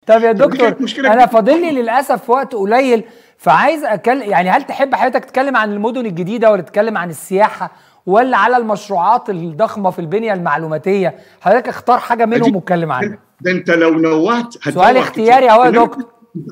طب يا فدي كانت دكتور مشكلة انا كبيرة. فاضل لي للاسف وقت قليل فعايز اتكلم يعني هل تحب حضرتك تتكلم عن المدن الجديده ولا تتكلم عن السياحه ولا على المشروعات الضخمه في البنيه المعلوماتيه حضرتك اختار حاجه منهم أديك- واتكلم عنها ده انت لو نوعت هتنوع سؤال كتير. اختياري اهو يا إنما دكتور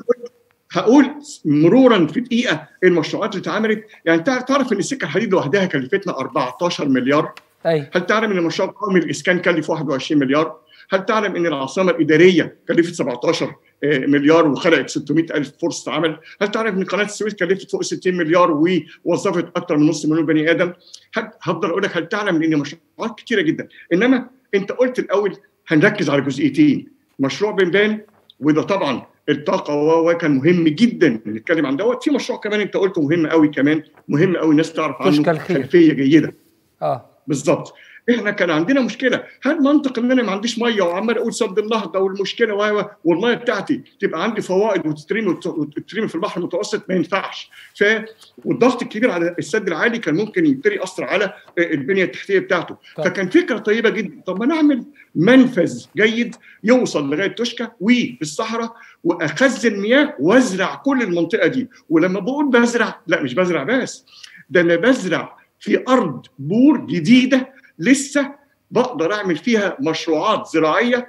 هقول مرورا في دقيقه المشروعات اللي اتعملت يعني تعرف تعرف ان السكه الحديد لوحدها كلفتنا 14 مليار ايوه هل تعلم ان المشروع القومي الاسكان كلف 21 مليار هل تعلم ان العاصمه الاداريه كلفت 17 مليار وخلقت 600 الف فرصه عمل هل تعرف ان قناه السويس كلفت فوق 60 مليار ووظفت اكثر من نص مليون بني ادم هل هفضل اقول لك هل تعلم ان مشروعات كثيره جدا انما انت قلت الاول هنركز على جزئيتين مشروع بنبان وده طبعا الطاقه و كان مهم جدا نتكلم عن دوت في مشروع كمان انت قلته مهم قوي كمان مهم قوي الناس تعرف كشك عنه الخير. خلفيه جيده اه بالظبط احنا كان عندنا مشكله هل منطق ان انا ما عنديش ميه وعمال اقول سد النهضه والمشكله و والميه بتاعتي تبقى عندي فوائد وتترمي وتترمي في البحر المتوسط ما ينفعش ف والضغط الكبير على السد العالي كان ممكن يبتدي ياثر على البنيه التحتيه بتاعته طب. فكان فكره طيبه جدا طب ما نعمل منفذ جيد يوصل لغايه توشكا والصحراء واخزن مياه وازرع كل المنطقه دي ولما بقول بزرع لا مش بزرع بس ده انا بزرع في ارض بور جديده لسه بقدر اعمل فيها مشروعات زراعيه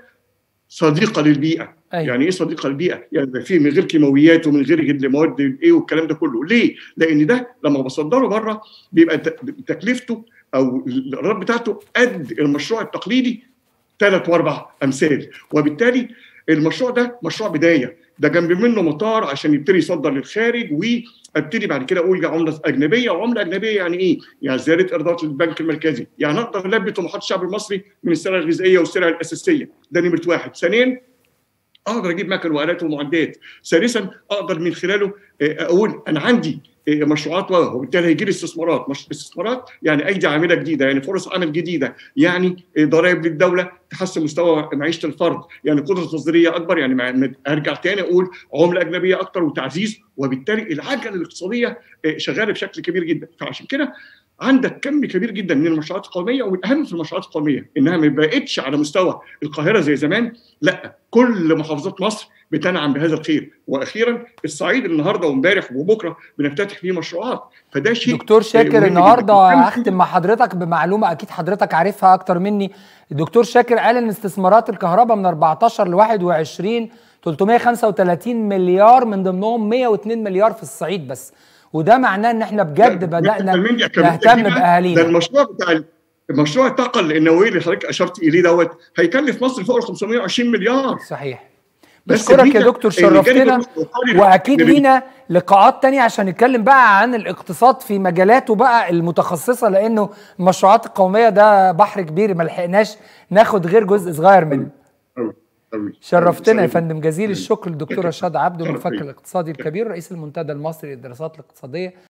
صديقه للبيئه أيوة. يعني ايه صديقه للبيئه يعني في من غير كيماويات ومن غير المواد ايه والكلام ده كله ليه لان ده لما بصدره بره بيبقى تكلفته او الايرادات بتاعته قد المشروع التقليدي ثلاث واربع امثال وبالتالي المشروع ده مشروع بدايه ده جنب منه مطار عشان يبتدي يصدر للخارج وابتدي بعد كده اقول عمله اجنبيه وعمله اجنبيه يعني ايه؟ يعني زياده ايرادات للبنك المركزي، يعني اقدر البي طموحات الشعب المصري من السلع الغذائيه والسلع الاساسيه، ده نمره واحد، ثانيا اقدر اجيب مكن والات ومعدات، ثالثا اقدر من خلاله اقول انا عندي مشروعات وبالتالي هيجي لي استثمارات مش استثمارات يعني ايدي عامله جديده يعني فرص عمل جديده يعني ضرائب للدوله تحسن مستوى معيشه الفرد يعني قدره تصديريه اكبر يعني ارجع تاني اقول عمله اجنبيه اكتر وتعزيز وبالتالي العجله الاقتصاديه شغاله بشكل كبير جدا فعشان كده عندك كم كبير جدا من المشروعات القوميه والاهم في المشروعات القوميه انها ما بقتش على مستوى القاهره زي زمان لا كل محافظات مصر بتنعم بهذا الخير واخيرا الصعيد النهارده وامبارح وبكره بنفتتح فيه مشروعات فده شيء دكتور شاكر النهارده هختم مع حضرتك بمعلومه اكيد حضرتك عارفها اكتر مني الدكتور شاكر قال ان استثمارات الكهرباء من 14 ل 21 335 مليار من ضمنهم 102 مليار في الصعيد بس وده معناه ان احنا بجد بدانا نهتم باهالينا ده المشروع بتاع المشروع الطاقه النوويه اللي حضرتك اشرت اليه دوت هيكلف مصر فوق ال 520 مليار صحيح بشكرك يا دكتور شرفتنا واكيد لينا لقاءات تانية عشان نتكلم بقى عن الاقتصاد في مجالاته بقى المتخصصه لانه المشروعات القوميه ده بحر كبير ما لحقناش ناخد غير جزء صغير منه شرفتنا يا فندم جزيل الشكر للدكتور رشاد عبده المفكر الاقتصادي الكبير رئيس المنتدى المصري للدراسات الاقتصاديه